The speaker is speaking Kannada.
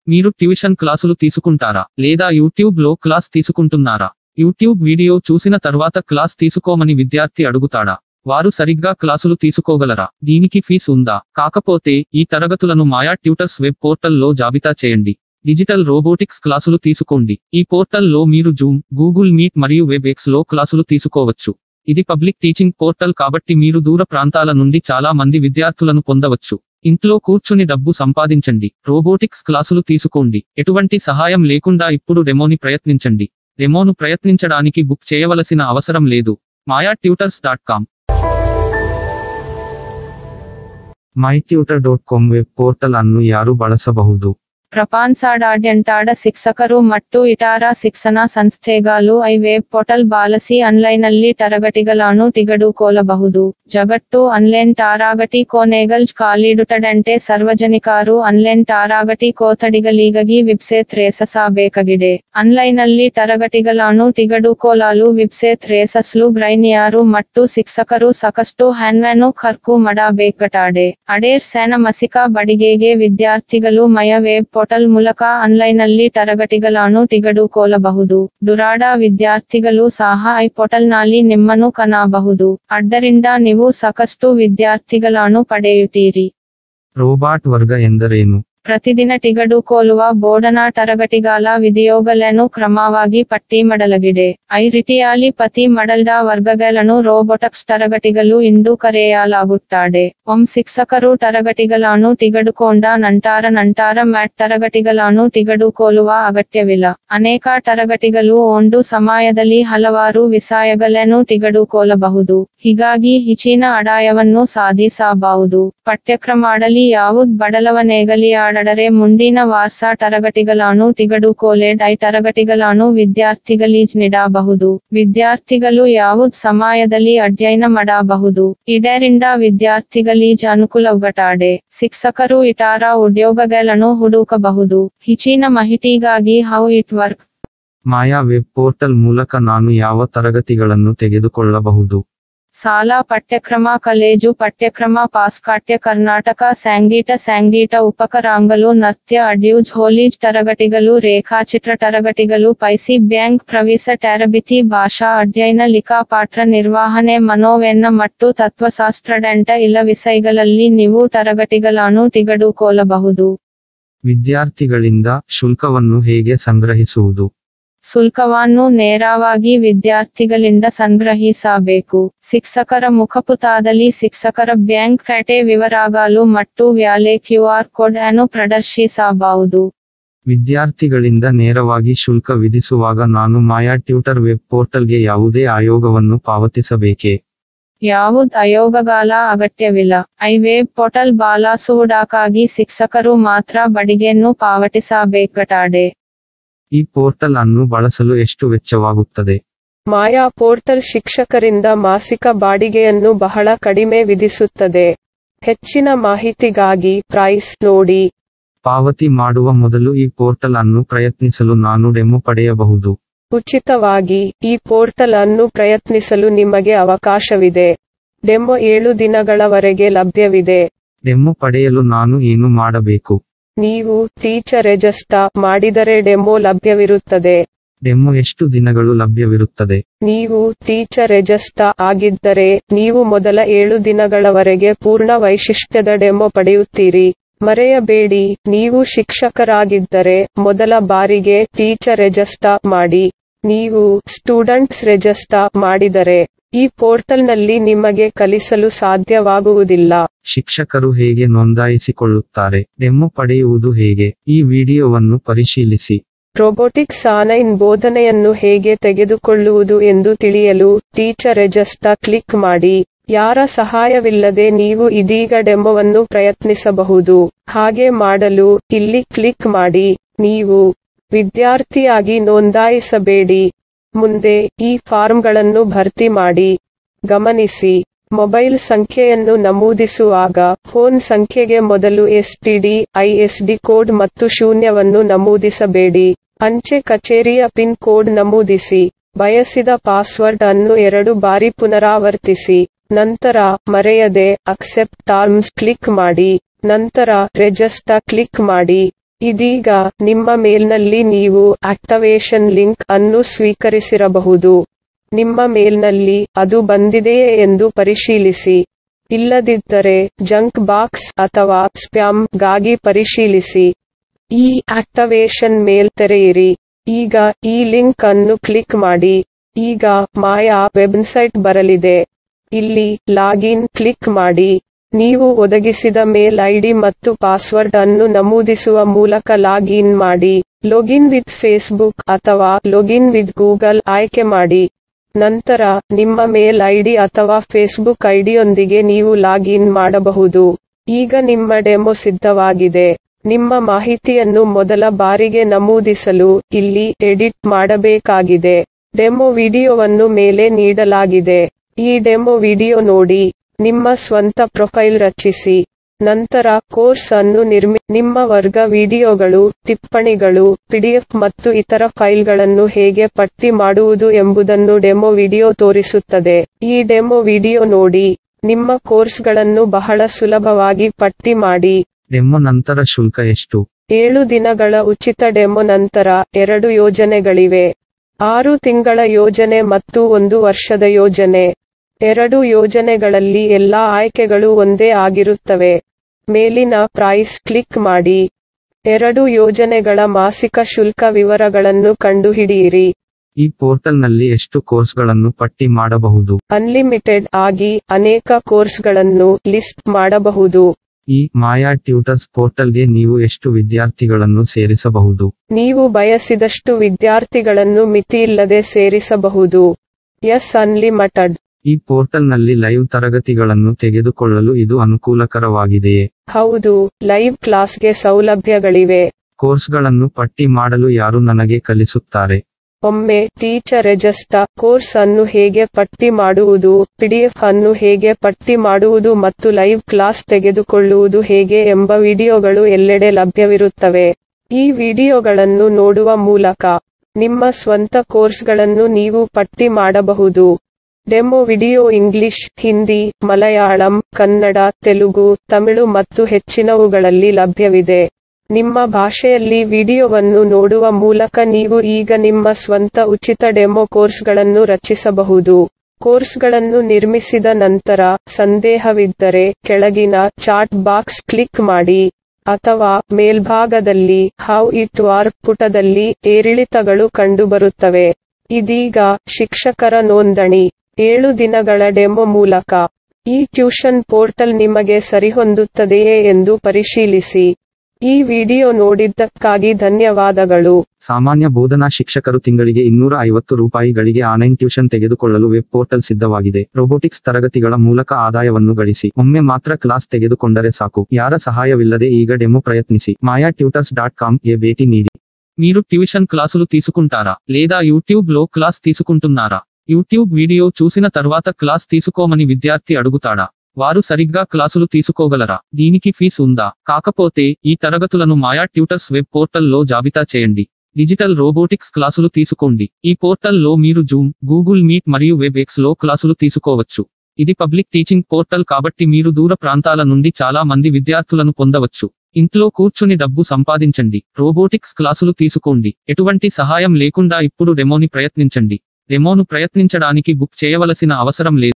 మీరు ట్యూషన్ క్లాసులు తీసుకుంటారా లేదా యూట్యూబ్ లో క్లాస్ తీసుకుంటున్నారా యూట్యూబ్ వీడియో చూసిన తర్వాత క్లాస్ తీసుకోమని విద్యార్థి అడుగుతాడా వారు సరిగ్గా క్లాసులు తీసుకోగలరా దీనికి ఫీజు ఉందా కాకపోతే ఈ తరగతులను మాయా ట్యూటర్స్ వెబ్ పోర్టల్లో జాబితా చేయండి డిజిటల్ రోబోటిక్స్ క్లాసులు తీసుకోండి ఈ పోర్టల్లో మీరు జూమ్ గూగుల్ మీట్ మరియు వెబ్ ఎక్స్ లో క్లాసులు తీసుకోవచ్చు ఇది పబ్లిక్ టీచింగ్ పోర్టల్ కాబట్టి మీరు దూర ప్రాంతాల నుండి చాలా మంది విద్యార్థులను పొందవచ్చు ఇంట్లో కూర్చుని డబ్బు సంపాదించండి రోబోటిక్స్ క్లాసులు తీసుకోండి ఎటువంటి సహాయం లేకుండా ఇప్పుడు డెమోని ప్రయత్నించండి డెమోను ప్రయత్నించడానికి బుక్ చేయవలసిన అవసరం లేదు Maya tutors dot com my tutor dot com web portal ಅನ್ನು ಯಾರು ಬಳಸಬಹುದು ಪ್ರಪಂಚದಾದ್ಯಂತಾಡ ಶಿಕ್ಷಕರು ಮತ್ತು ಇತರ ಶಿಕ್ಷಣ ಸಂಸ್ಥೆಗಳು ಐ ವೆಬ್ ಪೋರ್ಟಲ್ ಬಳಸಿ ಆನ್ಲೈನ್ನಲ್ಲಿ ತರಗತಿಗಳನ್ನು ತೆಗೆದುಕೊಳ್ಳಬಹುದು ಜಗತ್ತು ಆನ್ಲೈನ್ ತರಗತಿ ಕೋಣೆಗಳು ಕಾಲಿಡುತ್ತದಂತೆ ಸಾರ್ವಜನಿಕರು ಆನ್ಲೈನ್ ತರಗತಿ ಕೊಠಡಿಗಳಿಗಾಗಿ ವೆಬ್ಸೈಟ್ ರೇಸಬೇಕಾಗಿದೆ ಆನ್ಲೈನ್ನಲ್ಲಿ ತರಗತಿಗಳನ್ನು ತೆಗೆದುಕೊಳ್ಳಲು ವೆಬ್ಸೈಟ್ ರೇಸಸ್ಲು ಗ್ರೈನಿಯರು ಮತ್ತು ಶಿಕ್ಷಕರು ಸಾಕಷ್ಟು ಹಣವನ್ನು ಖರ್ಚು ಮಾಡಬೇಕಾಗಿದೆ ಅಡೇರ್ ಸೇನ ಮಾಸಿಕ ಬಡಿಗೆಗೆ ವಿದ್ಯಾರ್ಥಿಗಳು ಮಯ ವೆಬ್ ಪೋರ್ಟಲ್ ಮೂಲಕ ಆನ್ಲೈನ್ನಲ್ಲಿ ತರಗತಿಗಳನ್ನು ತೆಗೆದುಕೊಳ್ಳಬಹುದು ದುರಾಡ ವಿದ್ಯಾರ್ಥಿಗಳು ಸಹ ಈ ಪೋರ್ಟಲ್ನಲ್ಲಿ ನಿಮ್ಮನ್ನು ಕಾಣಬಹುದು ಆದ್ದರಿಂದ ನೀವು ಸಾಕಷ್ಟು ವಿದ್ಯಾರ್ಥಿಗಳನ್ನು ಪಡೆಯುತ್ತೀರಿ ರೋಬಾಟ್ ವರ್ಗ ಎಂದರೇನು ಪ್ರತಿದಿನ ತೆಗೆದುಕೊಳ್ಳುವ ಬೋಧನಾ ತರಗತಿಗಳ ವಿಡಿಯೋಗಳನ್ನು ಕ್ರಮವಾಗಿ ಪಟ್ಟಿ ಮಾಡಲಾಗಿದೆ ಐ ರೀತಿಯಲ್ಲಿ ಪತಿ ಮಾಡಲ್ಡ ವರ್ಗಗಳನ್ನು ರೋಬೋಟಿಕ್ಸ್ ತರಗತಿಗಳು ಎಂದು ಕರೆಯಲಾಗುತ್ತದೆ ಒಮ್ ಶಿಕ್ಷಕರು ತರಗತಿಗಳನ್ನು ತೆಗೆದುಕೊಂಡ ನಂತರ ನಂತರ ಮ್ಯಾಟ್ ತರಗತಿಗಳನ್ನು ತೆಗೆದುಕೊಳ್ಳುವ ಅಗತ್ಯವಿಲ್ಲ ಅನೇಕ ತರಗತಿಗಳು ಒಂದು ಸಮಯದಲ್ಲಿ ಹಲವಾರು ವಿಷಯಗಳನ್ನು ತೆಗೆದುಕೊಳ್ಳಬಹುದು ಹೀಗಾಗಿ ಹೆಚ್ಚಿನ ಆದಾಯವನ್ನು ಸಾಧಿಸಬಹುದು ಪಠ್ಯಕ್ರಮದಲ್ಲಿ ಯಾವುದ್ ಬದಲಾವಣೆಗಲಿ ಆಡದರೆ ಮುಂದಿನ ವಾರ್ಷ ತರಗತಿಗಳನ್ನು ತೆಗೆದುಕೊಳ್ಳೆಡ್ ಐ ತರಗತಿಗಳನ್ನು ವಿದ್ಯಾರ್ಥಿಗಳಿಗೆ ನೀಡಬಹುದು ವಿದ್ಯಾರ್ಥಿಗಳು ಯಾವುದ್ ಸಮಯದಲ್ಲಿ ಅಧ್ಯಯನ ಮಾಡಬಹುದು ಇದರಿಂದ ವಿದ್ಯಾರ್ಥಿಗಳಿಗೆ ಅನುಕೂಲವಾಗುತ್ತದೆ ಶಿಕ್ಷಕರು ಇತರ ಉದ್ಯೋಗಗಳನ್ನು ಹುಡುಕಬಹುದು ಹೆಚ್ಚಿನ ಮಾಹಿತಿಗಾಗಿ how it work Maya web portal ಮೂಲಕ ನಾನು ಯಾವ ತರಗತಿಗಳನ್ನು ತೆಗೆದುಕೊಳ್ಳಬಹುದು ಶಾಲಾ ಪಠ್ಯಕ್ರಮ ಕಾಲೇಜು ಪಠ್ಯಕ್ರಮ ಪಾಸ್ಕಾಟ್ಯ ಕರ್ನಾಟಕ ಸಂಗೀತ ಸಂಗೀತ ಉಪಕರಣಗಳು ನೃತ್ಯ ಅಡ್ಯೂಸ್ ಹೋಲೀಜ್ ತರಗತಿಗಳು ರೇಖಾಚಿತ್ರ ತರಗತಿಗಳು ಪೈಸಿ ಬ್ಯಾಂಕ್ ಪ್ರವೇಶ ತರಬೇತಿ ಭಾಷಾ ಅಧ್ಯಯನ ಲಿಖಾಪಾಠ ನಿರ್ವಹಣೆ ಮನೋವೆನ್ನ ಮತ್ತು ತತ್ವಶಾಸ್ತ್ರದಂತ ಇಲ್ಲ ವಿಷಯಗಳಲ್ಲಿ ನೀವು ತರಗತಿಗಳನ್ನು ತೆಗೆದುಕೊಳ್ಳಬಹುದು ವಿದ್ಯಾರ್ಥಿಗಳಿಂದ ಶುಲ್ಕವನ್ನು ಹೇಗೆ ಸಂಗ್ರಹಿಸುವುದು ಶುಲ್ಕವನ್ನು ನೇರವಾಗಿ ವಿದ್ಯಾರ್ಥಿಗಳಿಂದ ಸಂಗ್ರಹಿಸಬೇಕು ಶಿಕ್ಷಕರ ಮುಖಪುಟದಲ್ಲಿ ಶಿಕ್ಷಕರ ಬ್ಯಾಂಕ್ ಖಾತೆ ವಿವರಗಳು ಮತ್ತು ವ್ಯಾಲೆ ಕ್ಯೂ ಆರ್ ಕೋಡ್ ಅನ್ನು ಪ್ರದರ್ಶಿಸಬಹುದು ವಿದ್ಯಾರ್ಥಿಗಳಿಂದ ನೇರವಾಗಿ ಶುಲ್ಕ ವಿಧಿಸುವಾಗ ನಾನು ಮಾಯಾ ಟ್ಯೂಟರ್ ವೆಬ್ ಪೋರ್ಟಲ್ಗೆ ಯಾವುದೇ ಆಯೋಗವನ್ನು ಪಾವತಿಸಬೇಕೇ ಯಾವುದ್ ಆಯೋಗಗಳ ಅಗತ್ಯವಿಲ್ಲ ಐ ವೆಬ್ ಪೋರ್ಟಲ್ ಬಳಸುವುದಕ್ಕಾಗಿ ಶಿಕ್ಷಕರು ಮಾತ್ರ ಬಡಿಗೆಯನ್ನು ಪಾವತಿಸಬೇಕಾಗಿದೆ ಈ ಪೋರ್ಟಲ್ ಅನ್ನು ಬಳಸಲು ಎಷ್ಟು ವೆಚ್ಚವಾಗುತ್ತದೆ ಮಾಯಾ ಪೋರ್ಟಲ್ ಶಿಕ್ಷಕರಿಂದ ಮಾಸಿಕ ಬಾಡಿಗೆಯನ್ನು ಬಹಳ ಕಡಿಮೆ ವಿಧಿಸುತ್ತದೆ ಹೆಚ್ಚಿನ ಮಾಹಿತಿಗಾಗಿ ಪ್ರೈಸ್ ನೋಡಿ ಪಾವತಿ ಮಾಡುವ ಮೊದಲು ಈ ಪೋರ್ಟಲ್ ಅನ್ನು ಪ್ರಯತ್ನಿಸಲು ನಾನು ಡೆಮೊ ಪಡೆಯಬಹುದು ಉಚಿತವಾಗಿ ಈ ಪೋರ್ಟಲ್ ಅನ್ನು ಪ್ರಯತ್ನಿಸಲು ನಿಮಗೆ ಅವಕಾಶವಿದೆ ಡೆಮೊ ಏಳು ದಿನಗಳವರೆಗೆ ಲಭ್ಯವಿದೆ ಡೆಮೊ ಪಡೆಯಲು ನಾನು ಏನು ಮಾಡಬೇಕು ನೀವು ಟೀಚರ್ ರೆಜಿಸ್ಟರ್ ಮಾಡಿದರೆ ಡೆಮೊ ಲಭ್ಯವಿರುತ್ತದೆ ಡೆಮೊ ಎಷ್ಟು ದಿನಗಳು ಲಭ್ಯವಿರುತ್ತದೆ ನೀವು ಟೀಚರ್ ರೆಜಿಸ್ಟರ್ ಆಗಿದ್ದರೆ ನೀವು ಮೊದಲ ಏಳು ದಿನಗಳವರೆಗೆ ಪೂರ್ಣ ವೈಶಿಷ್ಟ್ಯದ ಡೆಮೊ ಪಡೆಯುತ್ತೀರಿ ಮರೆಯಬೇಡಿ ನೀವು ಶಿಕ್ಷಕರಾಗಿದ್ದರೆ ಮೊದಲ ಬಾರಿಗೆ ಟೀಚರ್ ರೆಜಿಸ್ಟರ್ ಮಾಡಿ ನೀವು ಸ್ಟೂಡೆಂಟ್ಸ್ ರೆಜಿಸ್ಟರ್ ಮಾಡಿದರೆ ಈ ಪೋರ್ಟಲ್ನಲ್ಲಿ ನಿಮಗೆ ಕಲಿಸಲು ಸಾಧ್ಯವಾಗುವುದಿಲ್ಲ ಶಿಕ್ಷಕರು ಹೇಗೆ ನೋಂದಾಯಿಸಿಕೊಳ್ಳುತ್ತಾರೆ ಡೆಮೊ ಪಡೆಯುವುದು ಹೇಗೆ ಈ ವಿಡಿಯೋವನ್ನು ಪರಿಶೀಲಿಸಿ ರೊಬೊಟಿಕ್ಸ್ ಆನ್ಲೈನ್ ಬೋಧನೆಯನ್ನು ಹೇಗೆ ತೆಗೆದುಕೊಳ್ಳುವುದು ಎಂದು ತಿಳಿಯಲು ಟೀಚರ್ ರೆಜಿಸ್ಟರ್ ಕ್ಲಿಕ್ ಮಾಡಿ ಯಾರ ಸಹಾಯವಿಲ್ಲದೆ ನೀವು ಇದೀಗ ಡೆಮೊವನ್ನು ಪ್ರಯತ್ನಿಸಬಹುದು ಹಾಗೆ ಮಾಡಲು ಇಲ್ಲಿ ಕ್ಲಿಕ್ ಮಾಡಿ ನೀವು ವಿದ್ಯಾರ್ಥಿಯಾಗಿ ನೋಂದಾಯಿಸಬೇಡಿ ಮುಂದೆ ಈ ಫಾರ್ಮ್ಗಳನ್ನು ಭರ್ತಿ ಮಾಡಿ ಗಮನಿಸಿ ಮೊಬೈಲ್ ಸಂಖ್ಯೆಯನ್ನು ನಮೂದಿಸುವಾಗ ಫೋನ್ ಸಂಖ್ಯೆಗೆ ಮೊದಲು ಎಸ್ಟಿಡಿ ಐಎಸ್ಡಿ ಕೋಡ್ ಮತ್ತು ಶೂನ್ಯವನ್ನು ನಮೂದಿಸಬೇಡಿ ಅಂಚೆ ಕಚೇರಿಯ ಪಿನ್ ಕೋಡ್ ನಮೂದಿಸಿ ಬಯಸಿದ ಪಾಸ್ವರ್ಡ್ ಅನ್ನು ಎರಡು ಬಾರಿ ಪುನರಾವರ್ತಿಸಿ ನಂತರ ಮರೆಯದೆ ಅಕ್ಸೆಪ್ಟ್ ಟರ್ಮ್ಸ್ ಕ್ಲಿಕ್ ಮಾಡಿ ನಂತರ ರೆಜಿಸ್ಟರ್ ಕ್ಲಿಕ್ ಮಾಡಿ ಇದೀಗ ನಿಮ್ಮ ಮೇಲ್ನಲ್ಲಿ ನೀವು ಆಕ್ಟವೇಷನ್ ಲಿಂಕ್ ಅನ್ನು ಸ್ವೀಕರಿಸಿರಬಹುದು ನಿಮ್ಮ ಮೇಲ್ನಲ್ಲಿ ಅದು ಬಂದಿದೆಯೇ ಎಂದು ಪರಿಶೀಲಿಸಿ ಇಲ್ಲದಿದ್ದರೆ ಜಂಕ್ ಬಾಕ್ಸ್ ಅಥವಾ ಸ್ಪ್ಯಾಮ್ ಗಾಗಿ ಪರಿಶೀಲಿಸಿ ಈ ಆಕ್ಟವೇಷನ್ ಮೇಲ್ ತೆರೆಯಿರಿ ಈಗ ಈ ಲಿಂಕ್ ಅನ್ನು ಕ್ಲಿಕ್ ಮಾಡಿ ಈಗ ಮಾಯಾ ವೆಬ್ಸೈಟ್ ಬರಲಿದೆ ಇಲ್ಲಿ ಲಾಗಿನ್ ಕ್ಲಿಕ್ ಮಾಡಿ ನೀವು ಒದಗಿಸಿದ ಮೇಲ್ ಐಡಿ ಮತ್ತು ಪಾಸ್ವರ್ಡ್ ಅನ್ನು ನಮೂದಿಸುವ ಮೂಲಕ ಲಾಗಿನ್ ಮಾಡಿ ಲೊಗಿನ್ ವಿತ್ ಫೇಸ್ಬುಕ್ ಅಥವಾ ಲೊಗಿನ್ ವಿತ್ ಗೂಗಲ್ ಆಯ್ಕೆ ಮಾಡಿ ನಂತರ ನಿಮ್ಮ ಮೇಲ್ ಐಡಿ ಅಥವಾ ಫೇಸ್ಬುಕ್ ಐಡಿಯೊಂದಿಗೆ ನೀವು ಲಾಗಿನ್ ಮಾಡಬಹುದು ಈಗ ನಿಮ್ಮ ಡೆಮೊ ಸಿದ್ಧವಾಗಿದೆ ನಿಮ್ಮ ಮಾಹಿತಿಯನ್ನು ಮೊದಲ ಬಾರಿಗೆ ನಮೂದಿಸಲು ಇಲ್ಲಿ ಎಡಿಟ್ ಮಾಡಬೇಕಾಗಿದೆ ಡೆಮೊ ವಿಡಿಯೋವನ್ನು ಮೇಲೆ ನೀಡಲಾಗಿದೆ ಈ ಡೆಮೊ ವಿಡಿಯೋ ನೋಡಿ ನಿಮ್ಮ ಸ್ವಂತ ಪ್ರೊಫೈಲ್ ರಚಿಸಿ ನಂತರ ಕೋರ್ಸ್ ಅನ್ನು ನಿರ್ಮಿ ನಿಮ್ಮ ವರ್ಗ ವಿಡಿಯೋಗಳು ಟಿಪ್ಪಣಿಗಳು ಪಿಡಿಎಫ್ ಮತ್ತು ಇತರ ಫೈಲ್ಗಳನ್ನು ಹೇಗೆ ಪಟ್ಟಿ ಮಾಡುವುದು ಎಂಬುದನ್ನು ಡೆಮೊ ವಿಡಿಯೋ ತೋರಿಸುತ್ತದೆ ಈ ಡೆಮೊ ವಿಡಿಯೋ ನೋಡಿ ನಿಮ್ಮ ಕೋರ್ಸ್ಗಳನ್ನು ಬಹಳ ಸುಲಭವಾಗಿ ಪಟ್ಟಿ ಮಾಡಿ ಡೆಮೊ ನಂತರ ಶುಲ್ಕ ಎಷ್ಟು ಏಳು ದಿನಗಳ ಉಚಿತ ಡೆಮೊ ನಂತರ ಎರಡು ಯೋಜನೆಗಳಿವೆ ಆರು ತಿಂಗಳ ಯೋಜನೆ ಮತ್ತು ಒಂದು ವರ್ಷದ ಯೋಜನೆ ಎರಡು ಯೋಜನೆಗಳಲ್ಲಿ ಎಲ್ಲಾ ಆಯ್ಕೆಗಳು ಒಂದೇ ಆಗಿರುತ್ತವೆ ಮೇಲಿನ ಪ್ರೈಸ್ ಕ್ಲಿಕ್ ಮಾಡಿ ಎರಡು ಯೋಜನೆಗಳ ಮಾಸಿಕ ಶುಲ್ಕ ವಿವರಗಳನ್ನು ಕಂಡುಹಿಡಿಯಿರಿ ಈ ಪೋರ್ಟಲ್ನಲ್ಲಿ ಎಷ್ಟು ಕೋರ್ಸ್ಗಳನ್ನು ಪಟ್ಟಿ ಮಾಡಬಹುದು ಅನ್ಲಿಮಿಟೆಡ್ ಆಗಿ ಅನೇಕ ಕೋರ್ಸ್ಗಳನ್ನು ಲಿಸ್ಟ್ ಮಾಡಬಹುದು ಈ ಮಾಯಾ ಟ್ಯೂಟರ್ಸ್ ಪೋರ್ಟಲ್ಗೆ ನೀವು ಎಷ್ಟು ವಿದ್ಯಾರ್ಥಿಗಳನ್ನು ಸೇರಿಸಬಹುದು ನೀವು ಬಯಸಿದಷ್ಟು ವಿದ್ಯಾರ್ಥಿಗಳನ್ನು ಮಿತಿಯಿಲ್ಲದೆ ಸೇರಿಸಬಹುದು ಎಸ್ ಅನ್ಲಿಮಿಟೆಡ್ ಈ ಪೋರ್ಟಲ್ನಲ್ಲಿ ಲೈವ್ ತರಗತಿಗಳನ್ನು ತೆಗೆದುಕೊಳ್ಳಲು ಇದು ಅನುಕೂಲಕರವಾಗಿದೆಯೇ ಹೌದು ಲೈವ್ ಕ್ಲಾಸ್ಗೆ ಸೌಲಭ್ಯಗಳಿವೆ ಕೋರ್ಸ್ಗಳನ್ನು ಪಟ್ಟಿ ಮಾಡಲು ಯಾರು ನನಗೆ ಕಲಿಸುತ್ತಾರೆ ಒಮ್ಮೆ ಟೀಚರ್ ರೆಜಸ್ಟ ಕೋರ್ಸ್ ಅನ್ನು ಹೇಗೆ ಪಟ್ಟಿ ಮಾಡುವುದು ಪಿಡಿಎಫ್ ಅನ್ನು ಹೇಗೆ ಪಟ್ಟಿ ಮಾಡುವುದು ಮತ್ತು ಲೈವ್ ಕ್ಲಾಸ್ ತೆಗೆದುಕೊಳ್ಳುವುದು ಹೇಗೆ ಎಂಬ ವಿಡಿಯೋಗಳು ಎಲ್ಲೆಡೆ ಲಭ್ಯವಿರುತ್ತವೆ ಈ ವಿಡಿಯೋಗಳನ್ನು ನೋಡುವ ಮೂಲಕ ನಿಮ್ಮ ಸ್ವಂತ ಕೋರ್ಸ್ಗಳನ್ನು ನೀವು ಪಟ್ಟಿ ಮಾಡಬಹುದು demo video English Hindi Malayalam Kannada Telugu Tamil ಮತ್ತು ಹೆಚ್ಚಿನವುಗಳಲ್ಲಿ ಲಭ್ಯವಿದೆ ನಿಮ್ಮ ಭಾಷೆಯಲ್ಲಿ ವಿಡಿಯೋವನ್ನು ನೋಡುವ ಮೂಲಕ ನೀವು ಈಗ ನಿಮ್ಮ ಸ್ವಂತ ಉಚಿತ ಡೆಮೊ ಕೋರ್ಸ್ಗಳನ್ನು ರಚಿಸಬಹುದು ಕೋರ್ಸ್ಗಳನ್ನು ನಿರ್ಮಿಸಿದ ನಂತರ ಸಂದೇಹವಿದ್ದರೆ ಕೆಳಗಿನ ಚಾಟ್ ಬಾಕ್ಸ್ ಕ್ಲಿಕ್ ಮಾಡಿ ಅಥವಾ ಮೇಲ್ಭಾಗದಲ್ಲಿ ಹೌ ಇಟ್ ವಾರ್ ಪುಟದಲ್ಲಿ ಏರಿಳಿತಗಳು ಕಂಡುಬರುತ್ತವೆ ಇದೀಗ ಶಿಕ್ಷಕರ ನೋಂದಣಿ ಏಳು ದಿನಗಳ ಡೆಮೊ ಮೂಲಕ ಈ ಟ್ಯೂಷನ್ ಪೋರ್ಟಲ್ ನಿಮಗೆ ಸರಿಹೊಂದುತ್ತದೆಯೇ ಎಂದು ಪರಿಶೀಲಿಸಿ ಈ ವಿಡಿಯೋ ನೋಡಿದ್ದಕ್ಕಾಗಿ ಧನ್ಯವಾದಗಳು ಸಾಮಾನ್ಯ ಬೋಧನಾ ಶಿಕ್ಷಕರು ತಿಂಗಳಿಗೆ ಇನ್ನೂರ ಐವತ್ತು ರೂಪಾಯಿಗಳಿಗೆ ಆನ್ಲೈನ್ ಟ್ಯೂಷನ್ ತೆಗೆದುಕೊಳ್ಳಲು ವೆಬ್ ಪೋರ್ಟಲ್ ಸಿದ್ಧವಾಗಿದೆ ರೋಬೋಟಿಕ್ಸ್ ತರಗತಿಗಳ ಮೂಲಕ ಆದಾಯವನ್ನು ಗಳಿಸಿ ಒಮ್ಮೆ ಮಾತ್ರ ಕ್ಲಾಸ್ ತೆಗೆದುಕೊಂಡರೆ ಸಾಕು ಯಾರ ಸಹಾಯವಿಲ್ಲದೆ ಈಗ ಡೆಮೋ ಪ್ರಯತ್ನಿಸಿ ಮಾಯಾ ಟ್ಯೂಟರ್ಸ್ ಡಾಟ್ ಕಾಮ್ಗೆ ಭೇಟಿ ನೀಡಿ మీరు ట్యూషన్ క్లాసులు తీసుకుంటారా లేదా యూట్యూబ్ లో క్లాస్ తీసుకుంటున్నారా యూట్యూబ్ వీడియో చూసిన తర్వాత క్లాస్ తీసుకోమని విద్యార్థి అడుగుతాడా వారు సరిగ్గా క్లాసులు తీసుకోగలరా దీనికి ఫీస్ ఉందా కాకపోతే ఈ తరగతులను మాయా ట్యూటర్స్ వెబ్ పోర్టల్లో జాబితా చేయండి డిజిటల్ రోబోటిక్స్ క్లాసులు తీసుకోండి ఈ పోర్టల్లో మీరు జూమ్ గూగుల్ మీట్ మరియు వెబ్ ఎక్స్ లో క్లాసులు తీసుకోవచ్చు ఇది పబ్లిక్ టీచింగ్ పోర్టల్ కాబట్టి మీరు దూర ప్రాంతాల నుండి చాలా మంది విద్యార్థులను పొందవచ్చు ఇంట్లో కూర్చుని డబ్బు సంపాదించండి రోబోటిక్స్ క్లాసులు తీసుకోండి ఎటువంటి సహాయం లేకుండా ఇప్పుడు డెమోని ప్రయత్నించండి డెమోను ప్రయత్నించడానికి బుక్ చేయవలసిన అవసరం లేదు